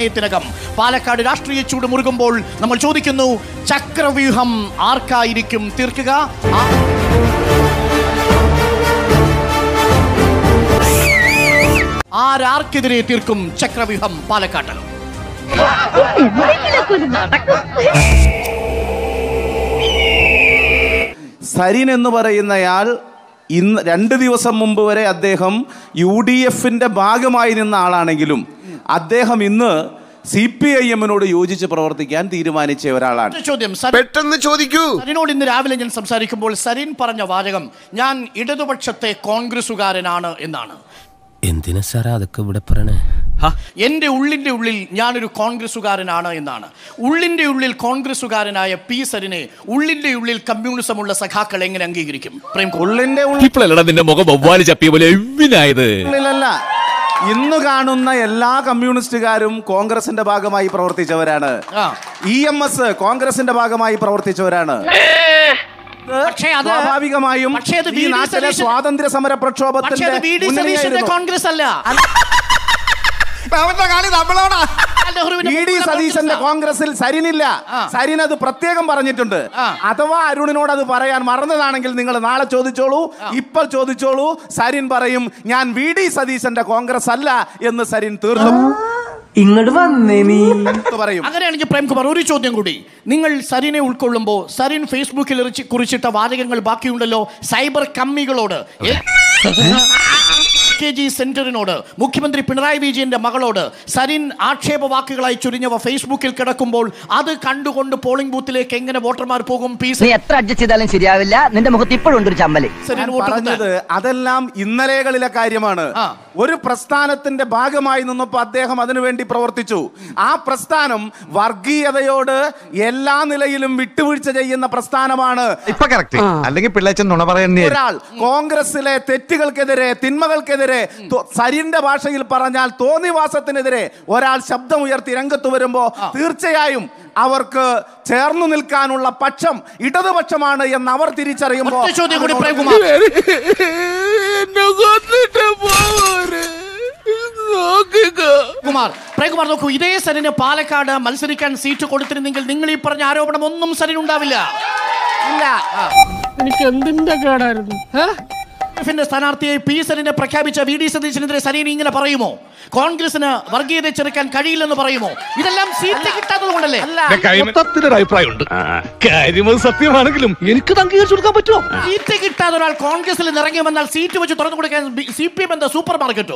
സമയത്തിനകം പാലക്കാട് രാഷ്ട്രീയ ചൂട് മുറുകുമ്പോൾ നമ്മൾ ചോദിക്കുന്നു ചക്രവ്യൂഹം ആർക്കായിരിക്കും തീർക്കുക ആ- ആരാർക്കെതിരെ തീർക്കും ചക്രവ്യൂഹം പാലക്കാട്ട് സരിൻ എന്ന് പറയുന്നയാൾ ഇന്ന് രണ്ട് ദിവസം മുമ്പ് വരെ അദ്ദേഹം യു ഡി എഫിന്റെ ഭാഗമായി നിന്ന ആളാണെങ്കിലും അദ്ദേഹം ഇന്ന് സി പി ഐ എമ്മിനോട് യോജിച്ച് പ്രവർത്തിക്കാൻ തീരുമാനിച്ച ഒരാളാണ് ഒറ്റ ചോദ്യം സരിൻ പെട്ടെന്ന് ചോദിക്കൂ സരിനോട് ഇന്ന് രാവിലെ ഞാൻ സംസാരിക്കുമ്പോൾ സരിൻ പറഞ്ഞ വാചകം ഞാൻ ഇടതുപക്ഷത്തെ കോൺഗ്രസുകാരനാണ് എന്നാണ് എന്തിനാ സാറാ അതൊക്കെ ഇവിടെ പറയണേ എന്റെ ഉള്ളിന്റെ ഉള്ളിൽ ഞാനൊരു കോൺഗ്രസുകാരനാണ് എന്നാണ് ഉള്ളിന്റെ ഉള്ളിൽ കോൺഗ്രസുകാരനായ പി സരിനെ ഉള്ളിന്റെ ഉള്ളിൽ കമ്മ്യൂണിസമുള്ള സഖാക്കൾ എങ്ങനെ അംഗീകരിക്കും പ്രേം കുമാർ. ഉള്ളിന്റെ ഉള്ളിൽ ഇപ്പോഴല്ലടാ നിന്റെ മുഖം വവ്വാല് ചപ്പിയ പോലെ എവിനായത് ഉള്ളിലല്ല ഇന്ന് കാണുന്ന എല്ലാ കമ്മ്യൂണിസ്റ്റുകാരും കോൺഗ്രസിന്റെ ഭാഗമായി പ്രവർത്തിച്ചവരാണ് ആ. ഇ എം എസ് കോൺഗ്രസിന്റെ ഭാഗമായി പ്രവർത്തിച്ചവരാണ് പക്ഷേ അത് സ്വാഭാവികമായും പക്ഷേ അത് ഈ വി ഡി നാട്ടിലെ സതീശൻ- സ്വാതന്ത്ര്യ സമര പക്ഷേ അത് പ്രക്ഷോഭത്തിന്റെ വി ഡി സതീശന്റെ മുന്നണിയായിരുന്നു. കോൺഗ്രസ് അല്ല അവന്റെ കളി നമ്മളോടാ നെഹ്റുവിന്റെ ഇ ഡി മുമ്പുള്ള സതീശന്റെ കോൺഗ്രസ്സാ. കോൺഗ്രസിൽ സരിനില്ല ആ. സരിൻ അത് പ്രത്യേകം പറഞ്ഞിട്ടുണ്ട് ആ. അഥവാ അരുണിനോട് അത് പറയാൻ മറന്നതാണെങ്കിൽ നിങ്ങൾ നാളെ ചോദിച്ചോളൂ ഇപ്പോൾ ചോദിച്ചോളൂ സരിൻ പറയും ഞാൻ വി ഡി സതീശന്റെ കോൺഗ്രസ് അല്ല എന്ന് സരിൻ തീർത്തും ഇങ്ങോട്ട് വന്നേ നീ പറയും അങ്ങനെയാണെങ്കിൽ പ്രേംകുമാർ ഒരു ചോദ്യം കൂടി നിങ്ങൾ സരിനെ ഉൾക്കൊള്ളുമ്പോൾ സരിൻ ഫേസ്ബുക്കിൽ ഇറിച്ച് കുറിച്ചിട്ട വാചകങ്ങൾ ബാക്കിയുണ്ടല്ലോ സൈബർ കമ്മികളോട് കെ ജി സെന്ററിനോട് മുഖ്യമന്ത്രി പിണറായി വിജയന്റെ മകളോട് സരിൻ ആക്ഷേപ വാക്കുകളായി ചുരിഞ്ഞവ ഫേസ്ബുക്കിൽ കിടക്കുമ്പോൾ അത് കണ്ടുകൊണ്ട് പോളിംഗ് ബൂത്തിലേക്ക് എങ്ങനെ വോട്ടർമാർ പോകും പി നീ എത്ര അഡ്ജസ്റ്റ് ചെയ്താലും ശരിയാവില്ല നിന്റെ മുഖത്ത് ഇപ്പോഴും ഉണ്ട് ഒരു ചമ്മല് സരിൻ ഞാൻ വോട്ട് പറഞ്ഞത് കുത്താൻ. അതെല്ലാം ഇന്നലെകളിലെ കാര്യമാണ് ആ. ഒരു പ്രസ്ഥാനത്തിന്റെ ഭാഗമായി നിന്നപ്പോൾ അദ്ദേഹം അതിനുവേണ്ടി പ്രവർത്തിച്ചു ആ പ്രസ്ഥാനം വർഗീയതയോട് എല്ലാ നിലയിലും വിട്ടുവീഴ്ച ചെയ്യുന്ന പ്രസ്ഥാനമാണ് ഇപ്പൊ കറക്റ്റ് അല്ലെങ്കിൽ പിള്ളേച്ചൻ നുണ പറയുന്നേ ഒരാൾ കോൺഗ്രസിലെ തെറ്റുകൾക്കെതിരെ തിന്മകൾക്കെതിരെ തോ- സരിന്റെ ഭാഷയിൽ പറഞ്ഞാൽ തോന്നിവാസത്തിനെതിരെ ഒരാൾ ശബ്ദമുയർത്തി രംഗത്ത് വരുമ്പോ തീർച്ചയായും അവർക്ക് ചേർന്നു നിൽക്കാനുള്ള പക്ഷം ഇടതുപക്ഷമാണ് എന്ന് അവർ തിരിച്ചറിയുമ്പോൾ ഒറ്റ ചോദ്യം കൂടി പ്രേംകുമാർ കുമാർ പ്രേംകുമാർ നോക്കൂ ഇതേ സരിന് പാലക്കാട് മത്സരിക്കാൻ സീറ്റ് കൊടുത്തിരുന്നെങ്കിൽ നിങ്ങൾ ഈ പറഞ്ഞ ആരോപണം ഒന്നും സരിൻ ഉണ്ടാവില്ല ഇല്ല എനിക്ക് എന്തിന്റെ കേടായിരുന്നു എഫിന്റെ സ്ഥാനാർത്ഥിയെ പി സരിനെ പ്രഖ്യാപിച്ച വി ഡി സതീശനെതിരെ സരീൻ ഇങ്ങനെ പറയുമോ കോൺഗ്രസിന് വർഗീയത ചെറുക്കാൻ കഴിയില്ലെന്ന് പറയുമോ ഇതെല്ലാം സീറ്റ് കിട്ടാത്തത് കൊണ്ടല്ലേ മൊത്തത്തിലൊരു അഭിപ്രായമുണ്ട് കാര്യം അത് സത്യമാണെങ്കിലും എനിക്ക് അംഗീകരിച്ചു കൊടുക്കാൻ പറ്റുമോ സീറ്റ് കിട്ടാതെ ഒരാൾ കോൺഗ്രസിൽ നിന്ന് ഇറങ്ങി വന്നാൽ സീറ്റ് വെച്ച് തുറന്നു കൊടുക്കാൻ സി പി എം എന്താ സൂപ്പർ മാർക്കറ്റോ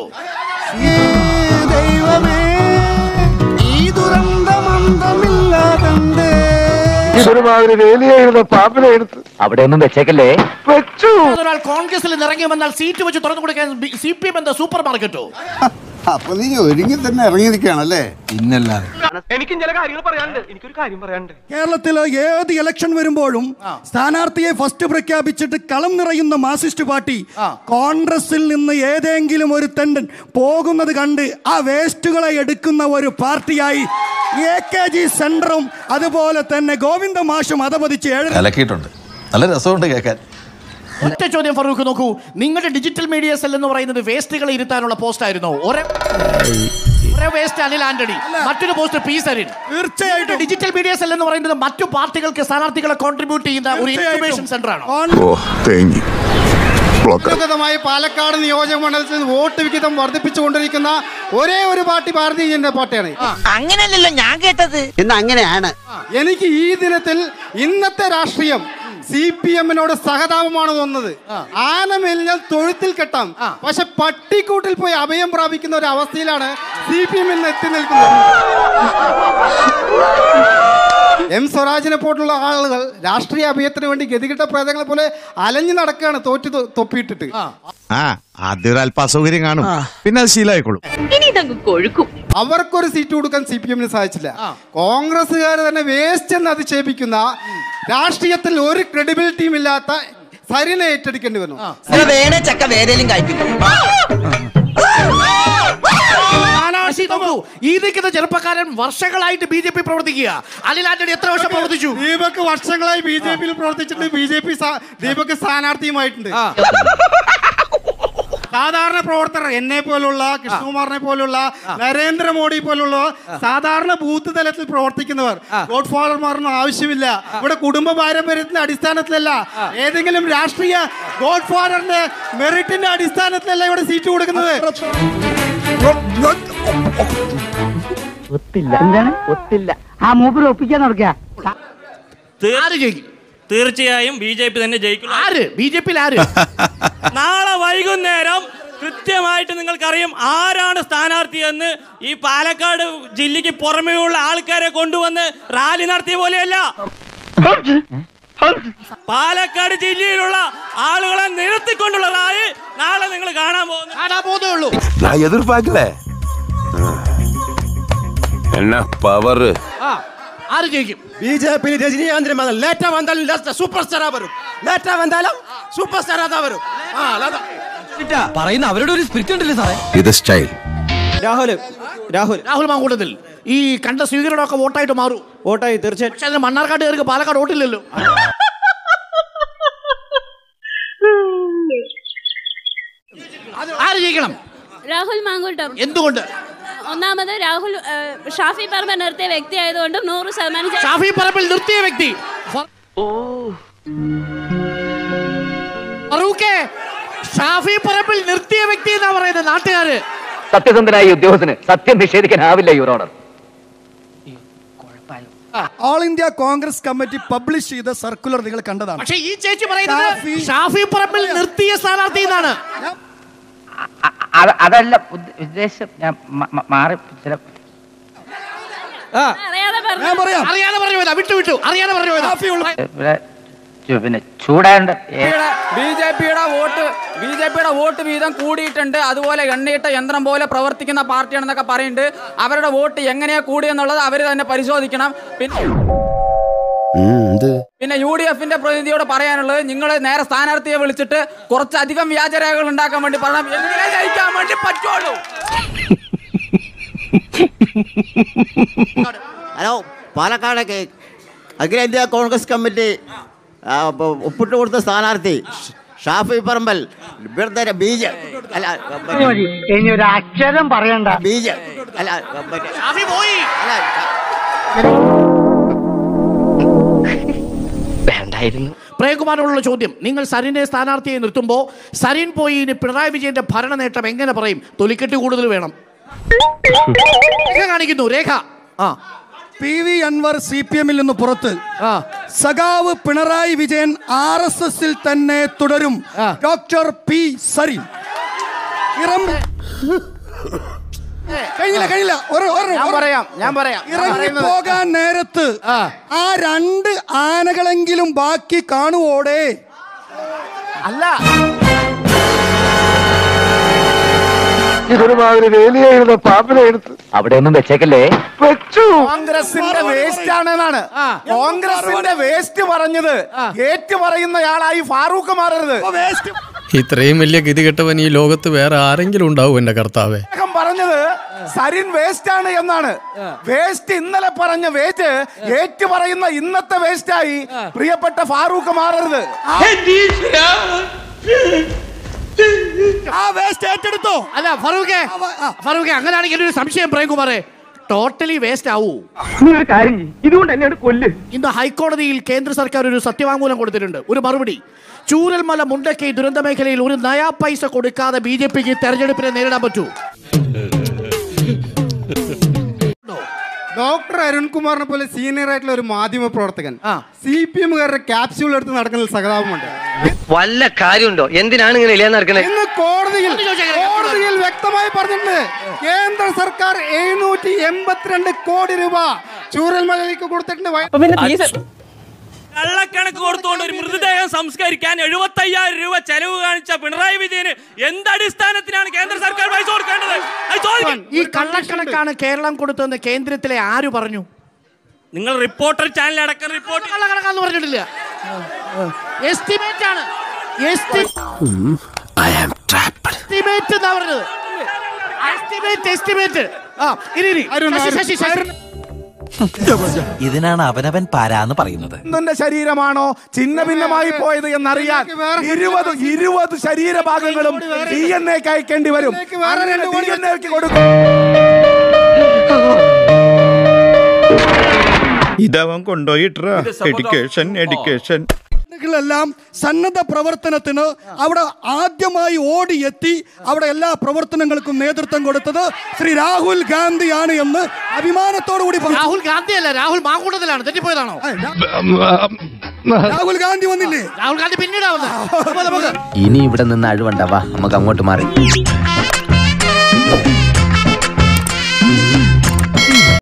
അവിടെ ഒന്നും വെച്ചേക്കല്ലേ ഒരാൾ കോൺഗ്രസിൽ നിന്ന് ഇറങ്ങി വന്നാൽ സീറ്റ് വെച്ച് തുറന്നു കൊടുക്കാൻ സി പി എം എന്താ സൂപ്പർ മാർക്കറ്റോ അപ്പൊ നീ ഒരുങ്ങി തന്നെ ഇറങ്ങിയിരിക്കുകയാണല്ലേ എനിക്കും ചില കാര്യങ്ങൾ പറയാനുണ്ട് എനിക്കൊരു കാര്യം പറയാനുണ്ട് കേരളത്തിൽ ഏത് ഇലക്ഷൻ വരുമ്പോഴും സ്ഥാനാർത്ഥിയെ ഫസ്റ്റ് പ്രഖ്യാപിച്ചിട്ട് കളം നിറയുന്ന മാർസിസ്റ്റ് പാർട്ടി കോൺഗ്രസിൽ നിന്ന് ഏതെങ്കിലും ഒരു തെണ്ടൻ പോകുന്നത് കണ്ട് ആ വേസ്റ്റുകളെ എടുക്കുന്ന ഒരു പാർട്ടിയായി എ കെ ജി സെന്ററും അതുപോലെ തന്നെ ഗോവിന്ദ മാഷും അധപതിച്ച് ഏഴ് കലക്കിയിട്ടുണ്ട് നല്ല രസമുണ്ട് കേൾക്കാൻ ഒറ്റ ചോദ്യം ഫറൂഖ് നോക്കൂ നിങ്ങളുടെ ഡിജിറ്റൽ മീഡിയ സെൽ എന്ന് പറയുന്നത് വേസ്റ്റുകളെ ഇരുത്താനുള്ള പോസ്റ്റ് ആയിരുന്നു ഒരേ ഒരേ വേസ്റ്റ് അനിൽ ആന്റണി മറ്റൊരു പോസ്റ്റ് പി സരിൻ തീർച്ചയായിട്ടും ഡിജിറ്റൽ മീഡിയ സെൽ എന്ന് പറയുന്നത് മറ്റു പാർട്ടികൾക്ക് സ്ഥാനാർത്ഥികളെ കോൺട്രിബ്യൂട്ട് ചെയ്യുന്ന ഒരു ഇൻഫർമേഷൻ സെന്റർ ആണ് ഓ തേങ്ങി വ്യക്തിഗതമായി പാലക്കാട് നിയോജക മണ്ഡലത്തിൽ വോട്ട് വിഹിതം വർദ്ധിപ്പിച്ചുകൊണ്ടിരിക്കുന്ന ഒരേ ഒരു പാർട്ടി ഭാരതീയ ജനതാ പാർട്ടിയാണ് അങ്ങനെയല്ലല്ലോ ഞാൻ കേട്ടത് എന്ന് അങ്ങനെയാണ് എനിക്ക് ഈ ദിനത്തിൽ ഇന്നത്തെ രാഷ്ട്രീയം സി പി എമ്മിനോട് സഹതാപമാണ് തോന്നുന്നത് ആന മെലിഞ്ഞാൽ തൊഴുത്തിൽ കെട്ടാം പക്ഷെ പട്ടിക്കൂട്ടിൽ പോയി അഭയം പ്രാപിക്കുന്ന ഒരു അവസ്ഥയിലാണ് സി പി എം ഇന്ന് എത്തി നിൽക്കുന്നത് എം സ്വരാജിനെ പോലുള്ള ആളുകൾ രാഷ്ട്രീയ അഭയത്തിന് വേണ്ടി ഗതികിട്ട പ്രേതങ്ങളെ പോലെ അലഞ്ഞു നടക്കുകയാണ് തോറ്റു തൊ- തൊപ്പിയിട്ടിട്ട് ആ ആദ്യം ഒരു അല്പ അസൗകര്യം കാണും പിന്നെ അത് ശീലമായിക്കോളും ഇനി ഇതങ്ങ് കൊഴുക്കും അവർക്കൊരു സീറ്റ് കൊടുക്കാൻ സി പി എമ്മിന് സാധിച്ചില്ല കോൺഗ്രസ്സുകാർ തന്നെ വേസ്റ്റ് എന്ന് അധിക്ഷേപിക്കുന്ന രാഷ്ട്രീയത്തിൽ ഒരു ക്രെഡിബിലിറ്റിയും ഇല്ലാത്ത സരിനെ ഏറ്റെടുക്കേണ്ടി വന്നു വേണേ ചക്ക വേരയിലും കഴിക്കും സ്ഥാനാർത്ഥി നോക്കൂ ഈ നിൽക്കുന്ന ചെറുപ്പക്കാരൻ വർഷങ്ങളായിട്ട് ബി ജെ പി പ്രവർത്തിക്കുക അനിൽ ആന്റണി എത്ര വർഷം പ്രവർത്തിച്ചു ദീപക് വർഷങ്ങളായി ബി ജെ പിയിൽ പ്രവർത്തിച്ചിട്ട് ബി ജെ പി ദീപക് സ്ഥാനാർത്ഥിയുമായിട്ടുണ്ട് സാധാരണ പ്രവർത്തകർ എന്നെ പോലുള്ള കൃഷ്ണകുമാറിനെ പോലുള്ള നരേന്ദ്രമോദി പോലുള്ള സാധാരണ ബൂത്ത് തലത്തിൽ പ്രവർത്തിക്കുന്നവർ ഗോഡ് ഫാദർമാരൊന്നും ആവശ്യമില്ല ഇവിടെ കുടുംബ പാരമ്പര്യത്തിന്റെ അടിസ്ഥാനത്തിലല്ല ഏതെങ്കിലും രാഷ്ട്രീയ ഗോഡ് ഫാദറിന്റെ മെറിറ്റിന്റെ അടിസ്ഥാനത്തിലല്ല ഇവിടെ സീറ്റ് കൊടുക്കുന്നത് ഒത്തില്ല എന്താണ് ഒത്തില്ല ആ മൂപ്പര് ഒപ്പിക്കാൻ നടക്കുക ആര് ജയിക്കും തീർച്ചയായും ബി ജെ പി തന്നെ ജയിക്കും ആര് ബി ജെ പിയിൽ ആര് നാളെ വൈകുന്നേരം കൃത്യമായിട്ട് നിങ്ങൾക്കറിയാം ആരാണ് സ്ഥാനാർത്ഥി എന്ന് ഈ പാലക്കാട് ജില്ലയ്ക്ക് പുറമേയുള്ള ആൾക്കാരെ കൊണ്ടുവന്ന് റാലി നടത്തിയ പോലെയല്ല പാലക്കാട് ജില്ലയിലുള്ള ആളുകളെ നിർത്തിക്കൊണ്ടുള്ള റാലി നാളെ നിങ്ങൾ കാണാൻ പോകുന്നു കാണാൻ പോകുന്നേ ഉള്ളൂ நான் எதிர்பார்க்கல என்ன பவர் ആ ആര് ജയിക്കും ബി ജെ പി രജനീകാന്തിന് മതം ലേറ്റ വന്നാലും സൂപ്പർ സ്റ്റാറാ വരും ലേറ്റ വന്നാലും സൂപ്പർ സ്റ്റാറാ വരും ആ അതാ പറയുന്ന അവരുടെ ഒരു സ്പിരിറ്റ് ഉണ്ടല്ലേ സാറേ இது ஸ்டைல் രാഹുൽ രാഹുൽ രാഹുൽ മാങ്കൂട്ടത്തിൽ ഈ കണ്ട സ്വീകരണമൊക്കെ വോട്ടായിട്ട് മാറും വോട്ടായി തീർച്ചയായും പക്ഷെ അതിന് മണ്ണാർക്കാട് കയറി പാലക്കാട് വോട്ടില്ലല്ലോ ആര് ജയിക്കണം രാഹുൽ മാങ്കൂട്ടം എന്തുകൊണ്ട് ഒന്നാമത് രാഹുൽ ഏഹ്, ഷാഫി പറമ്പ നിർത്തിയ വ്യക്തി ആയതുകൊണ്ട് നൂറ് ശതമാനം ജയ- ഷാഫി പറമ്പിൽ നിർത്തിയ വ്യക്തി ഫറൂഖേ ഷാഫി പറമ്പിൽ നിർത്തിയ വ്യക്തി എന്നാ പറയുന്നത് നാട്ടുകാര് സത്യസന്ധനായ ഉദ്യോഗസ്ഥന് സത്യം നിഷേധിക്കാനാവില്ല your honour all India Congress committee publish ചെയ്ത സർക്കുലർ നിങ്ങൾ കണ്ടതാണ് പക്ഷെ ഈ ചേച്ചി പറയുന്നത് ഷാഫി- ഷാഫി പറമ്പിൽ നിർത്തിയ സ്ഥാനാർത്ഥി എന്നാണ് അതല്ല ഉദ്ദ- ഉദ്ദേശം ഞാൻ മ- മ- മാറി ചില അറിയാതെ പറഞ്ഞു ഞാൻ പറയാം അറിയാതെ പറഞ്ഞു പോയതാ വിട്ടു വിട്ടു അറിയാതെ പറഞ്ഞു പോയതാ ഇവിടെ ചു- പിന്നെ ചൂടാണ്ട് ഏ- ബി ജെ പിയുടെ വോട്ട് ബി ജെ പിയുടെ വോട്ട് വീതം കൂടിയിട്ടുണ്ട് അതുപോലെ എണ്ണയിട്ട യന്ത്രം പോലെ പ്രവർത്തിക്കുന്ന പാർട്ടിയാണെന്നൊക്കെ പറയുന്നുണ്ട് അവരുടെ വോട്ട് എങ്ങനെയാ കൂടിയെന്നുള്ളത് അവർ തന്നെ പരിശോധിക്കണം പിന്നെ പിന്നെ യു ഡി എഫിന്റെ പ്രതിനിധിയോട് പറയാനുള്ളത് നിങ്ങൾ നേരെ സ്ഥാനാർത്ഥിയെ വിളിച്ചിട്ട് കുറച്ചധികം വ്യാജരേഖകൾ ഉണ്ടാക്കാൻ വേണ്ടി പറയണം എങ്ങനെ ജയിക്കാൻ വേണ്ടി പറ്റുള്ളൂ ഹലോ പാലക്കാട് കേ- അഖിലേന്ത്യാ കോൺഗ്രസ് കമ്മിറ്റി ആ, ഒപ്പ് ഒപ്പിട്ട് കൊടുത്ത സ്ഥാനാർത്ഥി ഷാഫി പറമ്പൽ ഇവിടുത്തെ ബി ജെ അല്ല ഇനി ഒരു അക്ഷരം പറയണ്ട ബി ജെ അല്ല മറ്റേ ഷാഫി പോയി വേണ്ടായിരുന്നു പ്രേംകുമാറിനുള്ള ചോദ്യം നിങ്ങൾ സരിനെ സ്ഥാനാർത്ഥിയെ നിർത്തുമ്പോൾ സരിൻ പോയി ഇനി പിണറായി വിജയന്റെ ഭരണ നേട്ടം എങ്ങനെ പറയും തൊലിക്കെട്ട് കൂടുതൽ വേണം രേഖ കാണിക്കുന്നു രേഖ ആ P V Anvar C P എമ്മിൽ നിന്ന് പുറത്ത് സഖാവ് പിണറായി വിജയൻ ആർ എസ് എസിൽ തന്നെ തുടരും ഡോക്ടർ പി സരിൻ ഇറം കഴിഞ്ഞില്ല കഴിഞ്ഞില്ല ഒരു- ഒരു- ഞാൻ ഒരു- പറയാം ഞാൻ പറയാം ഞാൻ ഇറങ്ങി പറയുന്നത് പോകാൻ നേരത്ത് ആ രണ്ട് ആനകളെങ്കിലും ബാക്കി കാണുവോടെ അല്ല ഇതൊരുമാതിരി വേലിയായിരുന്ന പാമ്പിനെ എടുത്ത് അവിടെ ഒന്നും വെച്ചേക്കല്ലേ കോൺഗ്രസിന്റെ വേസ്റ്റ് ആണെന്നാണ് കോൺഗ്രസിന്റെ വേസ്റ്റ് പറഞ്ഞത് ഏറ്റു പറയുന്നയാളായി ഫാറൂഖ് മാറരുത് ഇത്രയും വലിയ ഗതികെട്ടവൻ ഈ ലോകത്ത് വേറെ ആരെങ്കിലും ഉണ്ടാവും എന്റെ കർത്താവേ അദ്ദേഹം പറഞ്ഞത് സരിൻ വേസ്റ്റ് ആണ് എന്നാണ് വേസ്റ്റ് ഇന്നലെ പറഞ്ഞ വേസ്റ്റ് ഏറ്റു പറയുന്ന ഇന്നത്തെ വേസ്റ്റ് ആയി പ്രിയപ്പെട്ട ഫാറൂഖ് മാറരുത് ആ വേസ്റ്റ് ഏറ്റെടുത്തോ അല്ല ഫറൂഖെ ഫറൂഖെ അങ്ങനെയാണെങ്കിൽ ഒരു സംശയം പ്രേംകുമാറെ ടോട്ടലി വേസ്റ്റ് ആവൂ ഇതുകൊണ്ട് എന്നെയാണ് കൊല്ല് ഇന്ന് ഹൈക്കോടതിയിൽ കേന്ദ്ര സർക്കാർ ഒരു സത്യവാങ്മൂലം കൊടുത്തിട്ടുണ്ട് ഒരു മറുപടി ചൂരൽമല മുണ്ടക്കൈ ദുരന്ത മേഖലയിൽ ഒരു നയാ പൈസ കൊടുക്കാതെ ബി ജെ പിക്ക് തെരഞ്ഞെടുപ്പിനെ നേരിടാൻ പറ്റൂ ഡോക്ടർ അരുൺകുമാറിനെ പോലെ സീനിയർ ആയിട്ടുള്ള ഒരു മാധ്യമ പ്രവർത്തകൻ സി പി എമ്മുകാരുടെ ക്യാപ്സ്യൂൾ എടുത്ത് നടക്കുന്ന സഹതാപമുണ്ട് വല്ല കാര്യമുണ്ടോ എന്തിനാണ് ഇങ്ങനെ ഇല്ലാന്ന് നടക്കണേ ഇന്ന് കോടതിയിൽ കോടതിയിൽ വ്യക്തമായി പറഞ്ഞിട്ടുണ്ട് കേന്ദ്ര സർക്കാർ എഴുന്നൂറ്റി എൺപത്തിരണ്ട് കോടി രൂപ ചൂരൽമലയിലേക്ക് കൊടുത്തിട്ടുണ്ട് വയ- കള്ളക്കണക്ക് കൊടുത്തുകൊണ്ട് ഒരു മൃതദേഹം സംസ്കരിക്കാൻ എഴുപത്തയ്യായിരം രൂപ ചെലവ് കാണിച്ച പിണറായി വിജയന് എന്ത് അടിസ്ഥാനത്തിനാണ് കേന്ദ്ര സർക്കാർ പൈസ കൊടുക്കേണ്ടത് അത് ചോദിക്കും. ഈ കള്ളക്കണക്കാണ് കേരളം കൊടുത്തതെന്ന് കേന്ദ്രത്തിലെ ആര് പറഞ്ഞു നിങ്ങൾ റിപ്പോർട്ടർ ചാനൽ അടക്കം റിപ്പോർട്ട് കള്ളക്കണക്കാന്ന് പറഞ്ഞിട്ടില്ല എസ്റ്റിമേറ്റ് ആണ് എസ്റ്റിമേറ്റ് എന്നാ പറഞ്ഞത് എസ്റ്റിമേറ്റ് എസ്റ്റിമേറ്റ് ആ ഇനി ഇനി അരുൺ, ശശി, അരുൺ, ശശി, ശശി. ഇതിനാണ് അവനവൻ പാരാന്ന് പറയുന്നത് ഒന്നിന്റെ ശരീരമാണോ ചിന്ന ഭിന്നമായി പോയത് എന്നറിയാൻ ഇരുപത് ഇരുപത് ശരീരഭാഗങ്ങളും ഡി എൻ എക്ക് അയക്കേണ്ടി വരും അങ്ങനെ ഡി എൻ എക്ക് കൊടുക്കും ഇതവൻ കൊണ്ടുപോയിട്ടാ എഡ്യൂക്കേഷൻ എഡ്യൂക്കേഷൻ എല്ലാം സന്നദ്ധ പ്രവർത്തനത്തിന് അവിടെ ആദ്യമായി ഓടിയെത്തി അവിടെ എല്ലാ പ്രവർത്തനങ്ങൾക്കും നേതൃത്വം കൊടുത്തത് ശ്രീ രാഹുൽ ഗാന്ധിയാണ് എന്ന് അഭിമാനത്തോടു കൂടി പറഞ്ഞു. രാഹുൽ ഗാന്ധിയല്ല രാഹുൽ മാങ്കൂട്ടത്തിലാണ് തെറ്റിപ്പോയതാണോ രാഹുൽ ഗാന്ധി വന്നില്ലേ രാഹുൽ ഗാന്ധി പിന്നീടാ വന്നത് അപ്പൊ നമുക്ക് ഇനി ഇവിടെ നിന്ന് അഴിവണ്ടാവാ നമുക്ക് അങ്ങോട്ട് മാറി